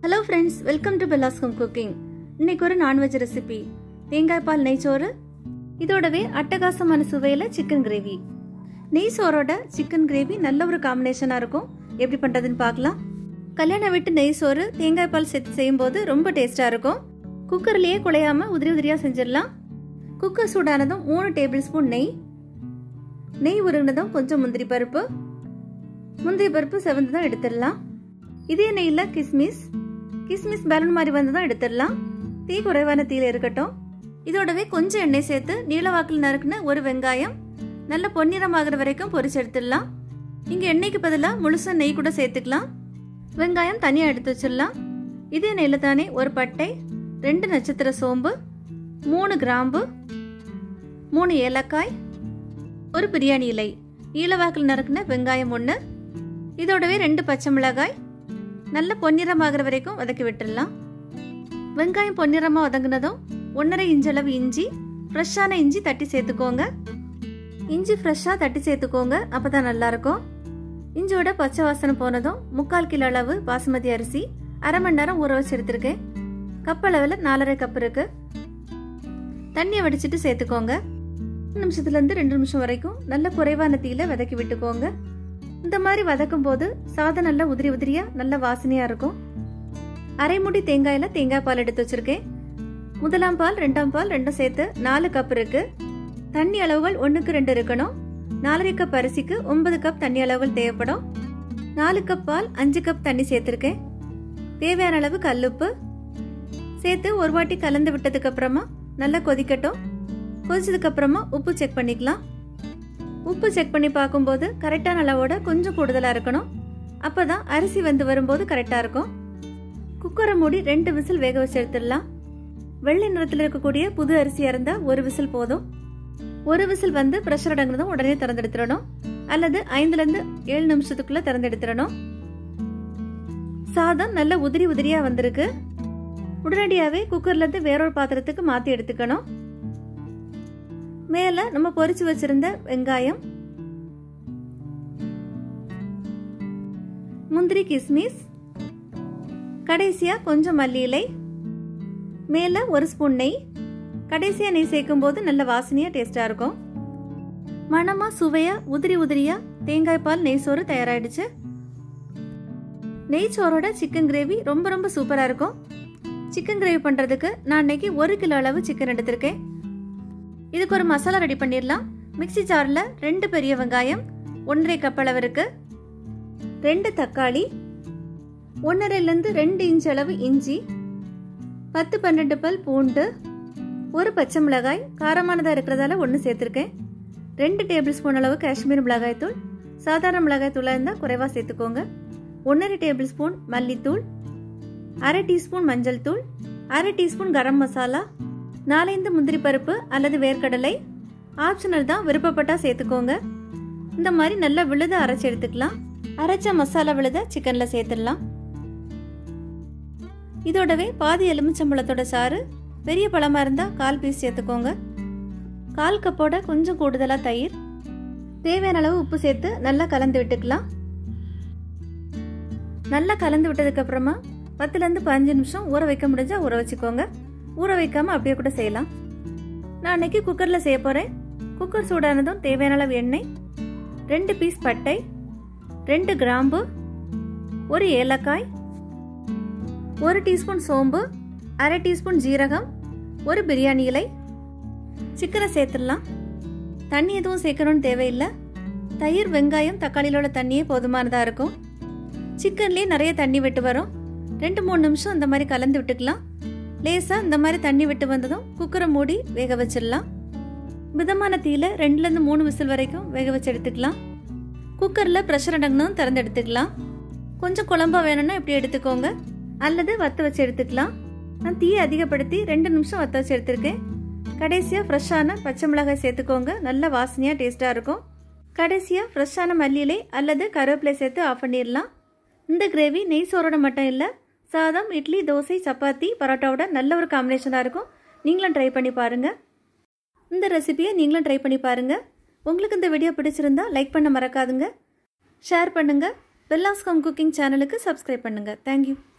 hello friends welcome to பெல்லாஸ்கம் cooking இன்னைக்கு ஒரு நான்வெஜ் ரெசிபி தேங்காய் பால் நெய்ச்சோறு இதோடவே அட்டகாசமான சுவையில் சிக்கன் கிரேவி நெய் சோறோட சிக்கன் கிரேவி நல்ல ஒரு காம்பினேஷனாக இருக்கும் எப்படி பண்ணுறதுன்னு பார்க்கலாம் கல்யாணம் விட்டு நெய் சோறு தேங்காய் பால் சேர்த்து செய்யும்போது ரொம்ப டேஸ்ட்டாக இருக்கும் குக்கர்லேயே குழையாமல் உதிரி உதிரியாக செஞ்சிடலாம் குக்கர் சூடானதும் மூணு டேபிள் ஸ்பூன் நெய் நெய் உருகினதும் கொஞ்சம் முந்திரி பருப்பு முந்திரி பருப்பு செவந்து தான் எடுத்துடலாம் இதே நெய்யில் கிஸ்மிஸ் கிஸ்மிஸ் பலூன் மாதிரி வந்து தான் எடுத்துடலாம் தீ குறைவான தீயில இருக்கட்டும் இதோடவே கொஞ்சம் எண்ணெய் சேர்த்து நீளவாக்கில் நறுக்குன ஒரு வெங்காயம் நல்ல பொன்னிறமாகிற வரைக்கும் பொரிச்சு எடுத்துடலாம் இங்கே எண்ணெய்க்கு பதிலாக முழுசா நெய் கூட சேர்த்துக்கலாம் வெங்காயம் தனியாக எடுத்து வச்சிடலாம் இதே நெய்யில் தானே ஒரு பட்டை ரெண்டு நட்சத்திர சோம்பு மூணு கிராம்பு மூணு ஏலக்காய் ஒரு பிரியாணி இலை நீளவாக்கில் நறுக்குன வெங்காயம் ஒன்று இதோடவே ரெண்டு பச்சை மிளகாய் நல்ல பொன்னிறமாகிற வரைக்கும் வதக்கி விட்டுடலாம் வெங்காயம் பொன்னிறமாக வதங்கினதும் ஒன்றரை இஞ்சளவு இஞ்சி ஃப்ரெஷ்ஷான இஞ்சி தட்டி சேர்த்துக்கோங்க இஞ்சி ஃப்ரெஷ்ஷாக தட்டி சேர்த்துக்கோங்க அப்போ தான் நல்லாயிருக்கும் இஞ்சியோட பச்சை வாசனை போனதும் முக்கால் கிலோ அளவு பாசுமதி அரிசி அரை மணி நேரம் ஊற வச்சு எடுத்திருக்கேன் கப் அளவில் நாலரை கப் இருக்கு தண்ணியை வடிச்சிட்டு சேர்த்துக்கோங்க நிமிஷத்துலேருந்து ரெண்டு நிமிஷம் வரைக்கும் நல்ல குறைவான தீயில வதக்கி விட்டுக்கோங்க இந்த மாதிரி வதக்கும் போது சாதம் நல்லா உதிரி உதிரியா நல்ல வாசனையா இருக்கும் அரை முடி தேங்காயில தேங்காய் பால் எடுத்து வச்சிருக்கேன் முதலாம் பால் ரெண்டாம் பால் ரெண்டும் சேர்த்து நாலு கப் இருக்கு தண்ணி அளவுகள் ஒன்றுக்கு ரெண்டு இருக்கணும் நாலரை கப் அரிசிக்கு ஒன்பது கப் தண்ணி அளவுகள் தேவைப்படும் நாலு கப் பால் அஞ்சு கப் தண்ணி சேர்த்துருக்கேன் தேவையான அளவு கல்லுப்பு சேர்த்து ஒரு வாட்டி கலந்து விட்டதுக்கு அப்புறமா நல்லா கொதிக்கட்டும் கொதிச்சதுக்கு அப்புறமா உப்பு செக் பண்ணிக்கலாம் உப்பு செக் பண்ணி பார்க்கும்போது கரெக்டான அளவோட கொஞ்சம் கூடுதலாக இருக்கணும் அப்போ தான் அரிசி வந்து வரும்போது கரெக்டாக இருக்கும் குக்கரை மூடி ரெண்டு விசில் வேக வச்சு எடுத்துடலாம் வெள்ளை நிறத்தில் இருக்கக்கூடிய புது அரிசி இருந்தால் ஒரு விசில் போதும் ஒரு விசில் வந்து ப்ரெஷர் அடங்குனதும் உடனே திறந்தெடுத்துடணும் அல்லது ஐந்துலேருந்து ஏழு நிமிஷத்துக்குள்ளே திறந்தெடுத்துடணும் சாதம் நல்ல உதிரி உதிரியாக வந்திருக்கு உடனடியாகவே குக்கர்லேருந்து வேறொரு பாத்திரத்துக்கு மாற்றி எடுத்துக்கணும் மேல நம்ம பொரிச்சு வச்சிருந்த வெங்காயம் முந்திரி கிஸ்மிஸ் கடைசியா கொஞ்சம் மல்லி இலை மேல ஒரு ஸ்பூன் நெய் கடைசியா நெய் சேர்க்கும் போது நல்ல வாசனையா டேஸ்டா இருக்கும் மணமா சுவையா உதிரி உதிரியா தேங்காய் பால் நெய் சோறு தயாராயிடுச்சு நெய் சோறோட சிக்கன் கிரேவி ரொம்ப ரொம்ப சூப்பரா இருக்கும் சிக்கன் கிரேவி பண்றதுக்கு நான் இன்னைக்கு ஒரு கிலோ அளவு சிக்கன் எடுத்திருக்கேன் இதுக்கு ஒரு மசாலா ரெடி பண்ணிடலாம் மிக்சி ஜாரில் ரெண்டு பெரிய வெங்காயம் ஒன்றரை கப் அளவு இருக்கு ரெண்டு தக்காளி ஒன்றரைலேருந்து ரெண்டு இன்ச் அளவு இஞ்சி பத்து பன்னெண்டு பல் பூண்டு ஒரு பச்சை மிளகாய் காரமானதாக இருக்கிறதால ஒன்று சேர்த்துருக்கேன் ரெண்டு டேபிள் ஸ்பூன் அளவு காஷ்மீர் மிளகாய் தூள் சாதாரண மிளகாய் தூளாக இருந்தால் குறைவாக சேர்த்துக்கோங்க ஒன்றரை டேபிள் ஸ்பூன் மல்லித்தூள் அரை டீஸ்பூன் மஞ்சள் தூள் அரை டீஸ்பூன் கரம் மசாலா நாலைந்து முந்திரி பருப்பு அல்லது வேர்க்கடலை ஆப்ஷனல் தான் விருப்பப்பட்டா சேர்த்துக்கோங்க இந்த மாதிரி நல்லா விழுத அரைச்சி எடுத்துக்கலாம் அரைச்ச மசாலா விழுத சிக்கன்ல சேர்த்துடலாம் இதோடவே பாதி எலுமிச்சம்பழத்தோட சாறு பெரிய பழமா இருந்தா கால் பீஸ் சேர்த்துக்கோங்க கால் கப்போட கொஞ்சம் கூடுதலா தயிர் தேவையான அளவு உப்பு சேர்த்து நல்லா கலந்து விட்டுக்கலாம் நல்லா கலந்து விட்டதுக்கு அப்புறமா பத்துல இருந்து பதினஞ்சு நிமிஷம் ஊற வைக்க முடிஞ்சா ஊற வச்சுக்கோங்க ஊற வைக்காம அப்படியே கூட செய்யலாம் நான் அன்னைக்கு குக்கரில் செய்ய போகிறேன் குக்கர் சூடானதும் தேவையான அளவு எண்ணெய் ரெண்டு பீஸ் பட்டை ரெண்டு கிராம்பு ஒரு ஏலக்காய் ஒரு டீஸ்பூன் சோம்பு அரை டீஸ்பூன் ஜீரகம் ஒரு பிரியாணி இலை சிக்கனை சேர்த்துடலாம் தண்ணி எதுவும் சேர்க்கணும்னு தேவையில்லை தயிர் வெங்காயம் தக்காளியிலோட தண்ணியே போதுமானதாக இருக்கும் சிக்கன்லேயே நிறைய தண்ணி விட்டு வரும் ரெண்டு மூணு நிமிஷம் இந்த மாதிரி கலந்து விட்டுக்கலாம் லேசாக இந்த மாதிரி தண்ணி விட்டு வந்ததும் குக்கரை மூடி வேக வச்சிடலாம் மிதமான தீயில ரெண்டுலேருந்து மூணு விசில் வரைக்கும் வேக வச்சு எடுத்துக்கலாம் குக்கரில் ப்ரெஷர் அடங்கணும் திறந்து எடுத்துக்கலாம் கொஞ்சம் குழம்பா வேணும்னா இப்படி எடுத்துக்கோங்க அல்லது வத்த வச்சு எடுத்துக்கலாம் நான் தீயை அதிகப்படுத்தி ரெண்டு நிமிஷம் வத்த வச்சு எடுத்திருக்கேன் கடைசியாக ஃப்ரெஷ்ஷான பச்சை மிளகாய் சேர்த்துக்கோங்க நல்ல வாசனையாக டேஸ்ட்டாக இருக்கும் கடைசியாக ஃப்ரெஷ்ஷான மல்லியிலை அல்லது கருவேப்பிலை சேர்த்து ஆஃப் பண்ணிடலாம் இந்த கிரேவி நெய் சோறோட மட்டும் இல்லை சாதம் இட்லி தோசை சப்பாத்தி பரோட்டாவோட நல்ல ஒரு காம்பினேஷனாக இருக்கும் நீங்களும் ட்ரை பண்ணி பாருங்கள் இந்த ரெசிபியை நீங்களும் ட்ரை பண்ணி பாருங்கள் உங்களுக்கு இந்த வீடியோ பிடிச்சிருந்தா லைக் பண்ண மறக்காதுங்க ஷேர் பண்ணுங்கள் பெல்லாஸ்காம் குக்கிங் சேனலுக்கு சப்ஸ்கிரைப் பண்ணுங்கள் தேங்க்யூ